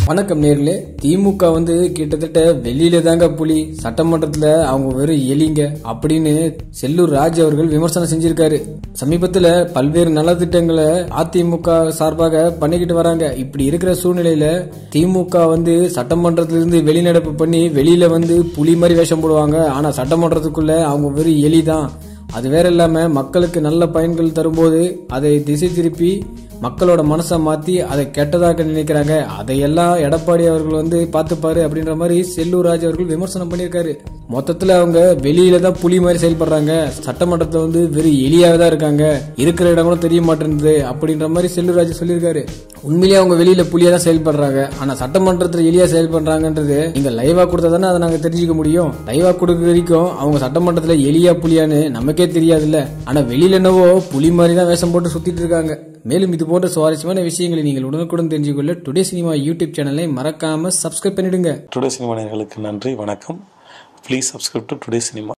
வணக்கம் நேர்களே திமுக வந்து கிட்டத்தட்ட வெளியில தாங்க புலி சட்டமன்றத்துல அவங்க வெறும் எலிங்க அப்படின்னு செல்லூர் ராஜ் அவர்கள் விமர்சனம் செஞ்சிருக்காரு சமீபத்துல பல்வேறு நலத்திட்டங்களை அதிமுக சார்பாக பண்ணிக்கிட்டு வராங்க இப்படி இருக்கிற சூழ்நிலையில திமுக வந்து சட்டமன்றத்திலிருந்து வெளிநடப்பு பண்ணி வெளியில வந்து புலி மாதிரி வேஷம் போடுவாங்க ஆனா சட்டமன்றத்துக்குள்ள அவங்க வெறும் எலி தான் அது வேற இல்லாம மக்களுக்கு நல்ல பயன்கள் தரும்போது அதை திசை திருப்பி மக்களோட மனசை மாத்தி அதை கெட்டதாக்க நினைக்கிறாங்க அதையெல்லாம் எடப்பாடி அவர்கள் வந்து பார்த்துப்பாரு அப்படின்ற மாதிரி செல்லூர் ராஜ் அவர்கள் விமர்சனம் பண்ணியிருக்காரு மொத்தத்துல அவங்க வெளியில தான் புலி மாதிரி செயல்படுறாங்க சட்டமன்றத்துல வந்து வெறும் எலியாவே தான் இருக்காங்க இருக்கிற இடம் கூட தெரிய மாட்டேங்குது அப்படின்ற மாதிரி செல்லூர் ராஜ் சொல்லியிருக்காரு உண்மையிலேயே அவங்க வெளியில புலியா தான் செயல்படுறாங்க ஆனா சட்டமன்றத்துல எலியா செயல்படுறாங்கன்றது நீங்க லைவா கொடுத்தா தானே அதை நாங்க தெரிஞ்சுக்க முடியும் லைவா கொடுக்க வரைக்கும் அவங்க சட்டமன்றத்துல எலியா புலியான்னு நமக்கே தெரியாதுல்ல ஆனா வெளியில என்னவோ புலி மாதிரி தான் வேஷம் போட்டு சுத்திட்டு இருக்காங்க மேலும் இது போன்ற சுவாரஸ்யமான விஷயங்களை நீங்கள் உடனுக்குடன் தெரிஞ்சுக்கொள்ள டுடே சினிமா யூடியூப் சேனலை மறக்காம சப்ஸ்கிரைப் பண்ணிடுங்க டுடே சினிமா நேயர்களுக்கு நன்றி வணக்கம் please subscribe to today cinema